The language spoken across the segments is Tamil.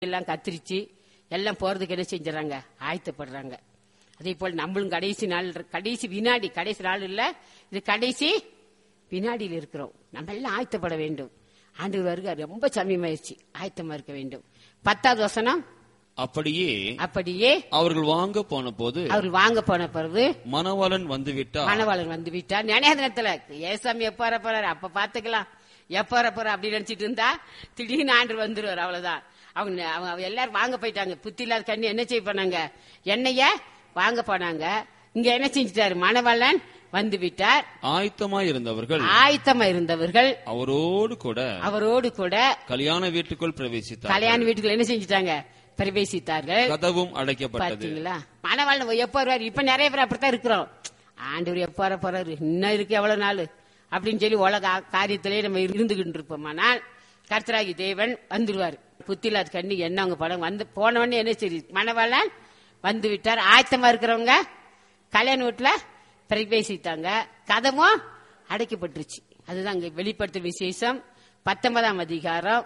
எல்லாம் கத்திரிச்சு எல்லாம் போறதுக்கு என்ன செஞ்சுறாங்க ஆயத்தப்படுறாங்க அதே போல் நம்மளும் கடைசி நாள் கடைசி வினாடி கடைசி நாள் இல்ல இது கடைசி வினாடியில் இருக்கிறோம் நம்ம எல்லாம் ஆயத்தப்பட வேண்டும் ஆண்டு வருக ரொம்ப சமயமாயிருச்சு ஆயத்தமா இருக்க வேண்டும் பத்தாவது வசனம் அப்படியே அப்படியே அவர்கள் வாங்க போன போது அவர் வாங்க போன பிறகு மணவாளன் வந்து விட்டார் மணவாளன் வந்து விட்டார் நினையாத நேரத்துல ஏசாமி எப்ப வர போறாரு அப்ப பாத்துக்கலாம் எப்ப வர போற அப்படி நினைச்சிட்டு இருந்தா திடீர்னு ஆண்டு வந்துருவார் அவ்வளவுதான் அவங்க அவங்க அவங்க எல்லாரும் வாங்க போயிட்டாங்க புத்தி இல்லாத கண்ணு என்ன செய்ய போனாங்க என்னைய வாங்க போனாங்க இங்க என்ன செஞ்சிட்டாரு மணவாளன் வந்து விட்டார் ஆயத்தமாய் இருந்தவர்கள் ஆயத்தமா இருந்தவர்கள் அவரோடு கூட அவரோடு கூட கல்யாண வீட்டுக்குள் பிரவேசித்தார் கல்யாண வீட்டுக்குள்ள என்ன செஞ்சிட்டாங்க பிரவேசித்தார்கள் கதவும் அடைக்கப்பட்டது பாத்தீங்களா மணவாளன் எப்ப வருவாரு இப்ப நிறைய பேர் அப்படித்தான் இருக்கிறோம் ஆண்டவர் எப்ப வர போறாரு இன்னும் இருக்கு எவ்வளவு நாள் அப்படின்னு சொல்லி உலக ஆ- காரியத்திலே நம்ம இருந்துகிட்டு இருப்போமானால் கர்த்தராகி தேவன் வந்துருவாரு புத்திலாத கண்ணி என்ன அவங்க படம் வந்து போனவொடனே என்ன சரி மணவாளன் வந்து விட்டார் ஆயத்தமா இருக்கிறவங்க கல்யாண வீட்டுல பிரவேசித்தாங்க கதவும் அடைக்கப்பட்டுருச்சு அதுதான் அங்க வெளிப்படுத்தும் விசேஷம் பத்தொன்பதாம் அதிகாரம்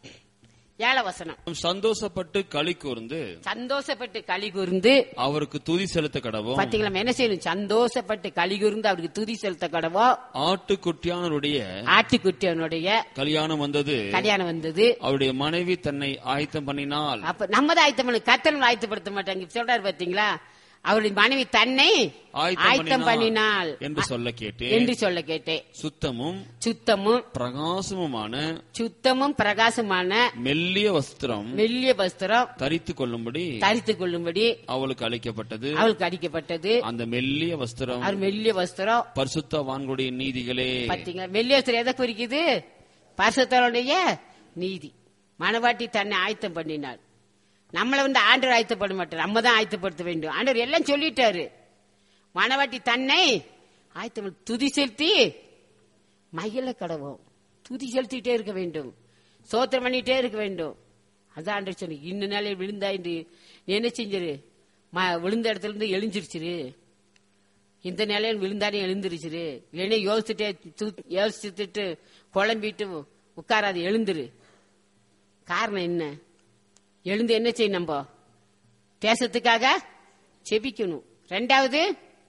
ஏழ வசனம் சந்தோஷப்பட்டு களி கூர்ந்து சந்தோஷப்பட்டு களி கூர்ந்து அவருக்கு துதி செலுத்த கடவும் பாத்தீங்களா நம்ம என்ன செய்யணும் சந்தோஷப்பட்டு களி கூர்ந்து அவருக்கு துதி செலுத்த கடவோ ஆட்டுக்குட்டியானருடைய ஆட்டுக்குட்டியனுடைய கல்யாணம் வந்தது கல்யாணம் வந்தது அவருடைய மனைவி தன்னை ஆயத்தம் பண்ணினால் அப்ப நம்ம தான் ஆயத்தம் பண்ணி கத்தனம் ஆயத்தப்படுத்த மாட்டாங்க இப்ப சொல்றாரு பாத்தீங்களா அவருடைய மனைவி தன்னை ஆயத்தம் பண்ணினாள் என்று சொல்ல கேட்டேன் என்று சொல்ல கேட்டேன் சுத்தமும் சுத்தமும் பிரகாசமுமான சுத்தமும் பிரகாசமான மெல்லிய வஸ்திரம் மெல்லிய வஸ்திரம் தரித்துக் கொள்ளும்படி தரித்துக் கொள்ளும்படி அவளுக்கு அளிக்கப்பட்டது அவளுக்கு அடிக்கப்பட்டது அந்த மெல்லிய வஸ்திரம் அவர் மெல்லிய வஸ்திரம் பரிசுத்தவான்களுடைய நீதிகளே பாத்தீங்களா மெல்லிய வஸ்திரம் எதை குறிக்குது பரிசுத்தருடைய நீதி மனவாட்டி தன்னை ஆயத்தம் பண்ணினாள் நம்மள வந்து ஆண்டவர் ஆயத்தப்பட மாட்டார் நம்ம தான் ஆயத்தப்படுத்த வேண்டும் ஆண்டவர் எல்லாம் சொல்லிட்டாரு மனவாட்டி தன்னை ஆயத்தம் பண்ணி- துதி செலுத்தி மகிழ கடவோம் துதி செலுத்திட்டே இருக்க வேண்டும் சோத்திரம் பண்ணிட்டே இருக்க வேண்டும் அதான் ஆண்டவர் சொன்ன இன்ன நாளே விழுந்தா இன்று நீ என்ன செஞ்சிரு ம- விழுந்த இடத்துல இருந்து எழுஞ்சிருச்சிரு இந்த நிலையில் விழுந்தானே எழுந்திருச்சிரு இல்லைன்னா யோசிச்சுட்டே தூ- யோசிச்சுட்டு குழம்பிட்டு உட்காராது எழுந்துரு காரணம் என்ன எழுந்து என்ன செய்யும் நம்ம தேசத்துக்காக செபிக்கணும் ரெண்டாவது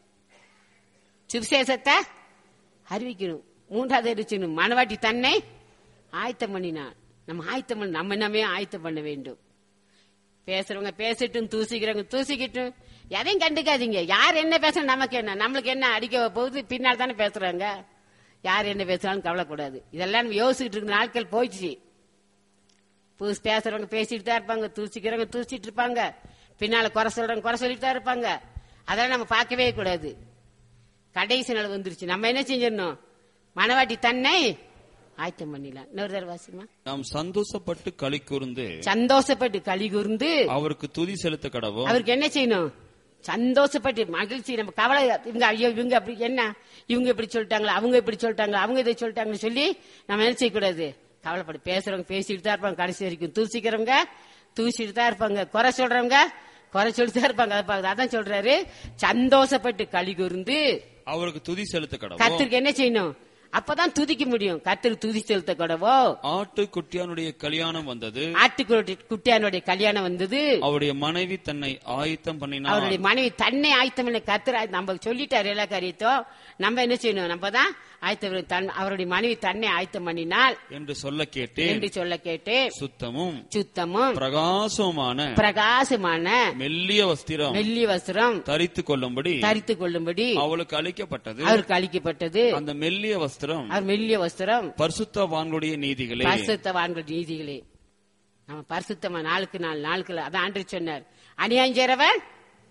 சுவிசேஷத்தை அறிவிக்கணும் மூன்றாவது எரிச்சணும் மனவாட்டி தன்னை ஆயத்தம் பண்ணினான் நம்ம ஆயத்தம் பண்ண நம்ம என்னமே ஆயத்தம் பண்ண வேண்டும் பேசுறவங்க பேசட்டும் தூசிக்கிறவங்க தூசிக்கட்டும் எதையும் கண்டுக்காதீங்க யார் என்ன பேசணும் நமக்கு என்ன நம்மளுக்கு என்ன அடிக்க போகுது பின்னால் தானே பேசுறாங்க யார் என்ன பேசுறாலும் கவலைக்கூடாது இதெல்லாம் நம்ம யோசிச்சுட்டு இருக்க நாட்கள் போயிடுச்சு புதுசு பேசுறவங்க பேசிட்டு தான் இருப்பாங்க தூசிக்கிறவங்க தூசிட்டு இருப்பாங்க பின்னால குறை சொல்றவங்க குறை சொல்லிட்டு தான் இருப்பாங்க அதெல்லாம் நம்ம பார்க்கவே கூடாது கடைசி நாள் வந்துருச்சு நம்ம என்ன செஞ்சிடணும் மனவாட்டி தன்னை ஆயத்தம் பண்ணிடலாம் இன்னொரு தடவை வாசிமா நாம் சந்தோஷப்பட்டு களி கூர்ந்து சந்தோஷப்பட்டு களி கூர்ந்து அவருக்கு துதி செலுத்த கடவும் அவருக்கு என்ன செய்யணும் சந்தோஷப்பட்டு மகிழ்ச்சி நம்ம கவலை இவங்க ஐயோ இவங்க அப்படி என்ன இவங்க இப்படி சொல்லிட்டாங்களா அவங்க இப்படி சொல்லிட்டாங்களா அவங்க இதை சொல்லிட்டாங்கன்னு சொல்லி நம்ம என்ன செய்யக்கூடாது கவலைப்படு பேசுறவங்க பேசிட்டு தான் இருப்பாங்க கடைசி வரைக்கும் தூசிக்கிறவங்க தூசிட்டு தான் இருப்பாங்க குறை சொல்றவங்க குறை சொல்லிட்டு தான் இருப்பாங்க அதை பார்க்க- அதான் சொல்றாரு சந்தோஷப்பட்டு களி கூர்ந்து அவருக்கு துதி செலுத்த கடவும் கத்திரிக்கு என்ன செய்யணும் அப்பதான் துதிக்க முடியும் கத்திரி துதி செலுத்த கூடவோ ஆட்டுக்குட்டியானுடைய கல்யாணம் வந்தது ஆட்டுக்குட்டி குட்டியானுடைய கல்யாணம் வந்தது அவருடைய மனைவி தன்னை ஆயத்தம் பண்ணினார் அவருடைய மனைவி தன்னை ஆயத்தம் பண்ண கத்துற நம்ம சொல்லிட்டாரு எல்லா காரியத்தையும் நம்ம என்ன செய்யணும் நம்ம தான் ஆயத்தம் தன் அவருடைய மனைவி தன்னை ஆயத்தம் பண்ணினால் என்று சொல்ல கேட்டேன் என்று சொல்ல கேட்டு சுத்தமும் சுத்தமும் பிரகாசமான பிரகாசமான மெல்லிய வஸ்திரம் வெள்ளி வஸ்திரம் தரித்துக் கொள்ளும்படி தரித்துக் கொள்ளும்படி அவளுக்கு அளிக்கப்பட்டது அவருக்கு அளிக்கப்பட்டது அந்த மெல்லிய வஸ்திரம் அவர் மெல்லிய வஸ்திரம் பரிசுத்தவான்களுடைய நீதிகளே பரிசுத்தவான்கள் நீதிகளே நம்ம பரிசுத்தமா நாளுக்கு நாள் நாளுக்கு நாள். அதான் ஆண்டு சொன்னார் அநியாயம் செய்றவன்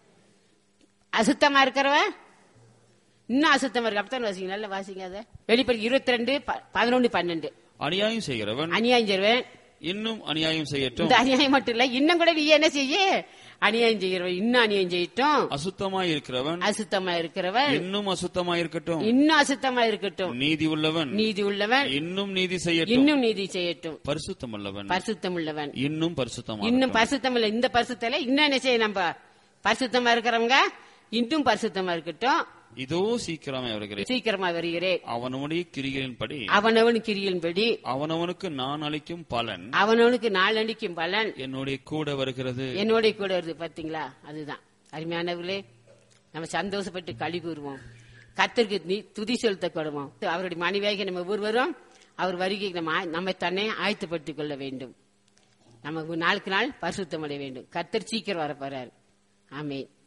அசுத்தமா இருக்கிறவன் இன்னும் அசுத்தமா இருக்கு அப்படித்தான் வாசிங்க நல்ல வாசிங்க அதை வெளிப்படி இருபத்தி ரெண்டு பதினொன்னு பன்னெண்டு அநியாயம் செய்கிறவன் அநியாயம் செய்றவன் இன்னும் அநியாயம் செய்யட்டும் இந்த அநியாயம் மட்டும் இல்ல இன்னும் கூட நீ என்ன செய்ய அநியாயம் செய்கிறவன் இன்னும் அநியாயம் செய்யட்டும் அசுத்தமாய் இருக்கிறவன் அசுத்தமா இருக்கிறவன் இன்னும் அசுத்தமாய் இருக்கட்டும் இன்னும் அசுத்தமா இருக்கட்டும் நீதி உள்ளவன் நீதி உள்ளவன் இன்னும் நீதி செய்யட்டும் இன்னும் நீதி செய்யட்டும் பரிசுத்தம் உள்ளவன் பரிசுத்தம் உள்ளவன் இன்னும் பரிசுத்தமா இன்னும் பரிசுத்தம் இல்ல இந்த பரிசுத்தல இன்னும் என்ன செய்ய நம்ம பரிசுத்தமா இருக்கிறவங்க இன்னும் பரிசுத்தமா இருக்கட்டும் இதோ சீக்கிரமே வருகிறேன் சீக்கிரமா வருகிறேன் அவனுடைய கிரிகளின்படி அவனவன் கிரியின்படி அவனவனுக்கு நான் அளிக்கும் பலன் அவனவனுக்கு நாளடிக்கும் பலன் என்னுடைய கூட வருகிறது என்னோட கூட வருது பாத்தீங்களா அதுதான் அருமையானவர்களே நம்ம சந்தோஷப்பட்டு கழி கூறுவோம் கத்திற்கு நீ துதி செலுத்த கொடுவோம் அவருடைய மனைவியாக நம்ம ஒவ்வொருவரும் அவர் வருகை நம்ம ஆ- நம்மை தன்னை ஆயத்தப்படுத்திக் கொள்ள வேண்டும் நமக்கு நாளுக்கு நாள் பரிசுத்தம் அடைய வேண்டும் கத்தர் சீக்கிரம் வர போறாரு ஆமென்